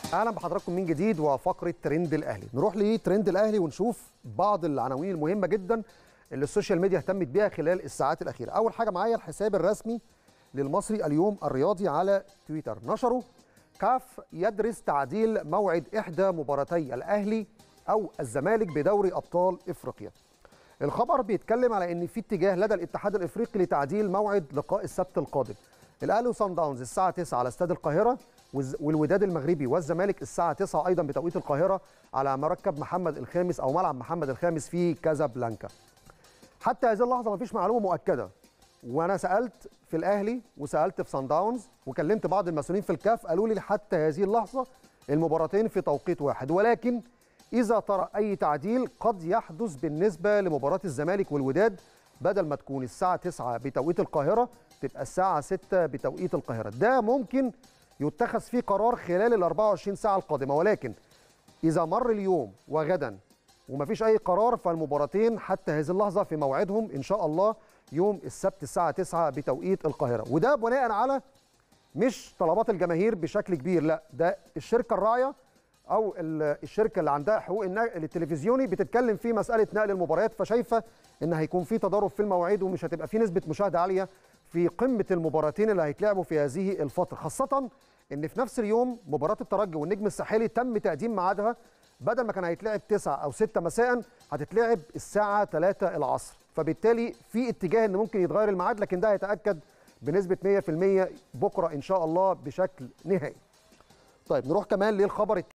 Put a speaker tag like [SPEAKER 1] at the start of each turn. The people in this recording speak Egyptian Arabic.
[SPEAKER 1] اهلا بحضراتكم من جديد وفقره ترند الاهلي نروح لترند الاهلي ونشوف بعض العناوين المهمه جدا اللي السوشيال ميديا اهتمت بيها خلال الساعات الاخيره اول حاجه معايا الحساب الرسمي للمصري اليوم الرياضي على تويتر نشروا كاف يدرس تعديل موعد احدى مباراتي الاهلي او الزمالك بدوري ابطال افريقيا الخبر بيتكلم على ان في اتجاه لدى الاتحاد الافريقي لتعديل موعد لقاء السبت القادم الاهلي وصن داونز الساعه 9 على استاد القاهره والوداد المغربي والزمالك الساعه 9 ايضا بتوقيت القاهره على مركب محمد الخامس او ملعب محمد الخامس في كازابلانكا حتى هذه اللحظه مفيش معلومه مؤكده وانا سالت في الاهلي وسالت في صن داونز وكلمت بعض المسؤولين في الكاف قالوا لي حتى هذه اللحظه المباراتين في توقيت واحد ولكن اذا ترى اي تعديل قد يحدث بالنسبه لمباراه الزمالك والوداد بدل ما تكون الساعه 9 بتوقيت القاهره تبقى الساعه 6 بتوقيت القاهره ده ممكن يتخذ فيه قرار خلال ال 24 ساعه القادمه ولكن اذا مر اليوم وغدا ومفيش اي قرار فالمباراتين حتى هذه اللحظه في موعدهم ان شاء الله يوم السبت الساعه 9 بتوقيت القاهره وده بناء على مش طلبات الجماهير بشكل كبير لا ده الشركه الراعيه او الشركه اللي عندها حقوق النقل التلفزيوني بتتكلم في مساله نقل المباريات فشايفه ان هيكون في تضارب في المواعيد ومش هتبقى في نسبه مشاهده عاليه في قمه المباراتين اللي هيتلعبوا في هذه الفتره خاصه ان في نفس اليوم مباراه الترجي والنجم الساحلي تم تقديم ميعادها بدل ما كان هيتلعب 9 او 6 مساء هتتلعب الساعه 3 العصر فبالتالي في اتجاه ان ممكن يتغير الميعاد لكن ده هيتاكد بنسبه 100% بكره ان شاء الله بشكل نهائي طيب نروح كمان للخبر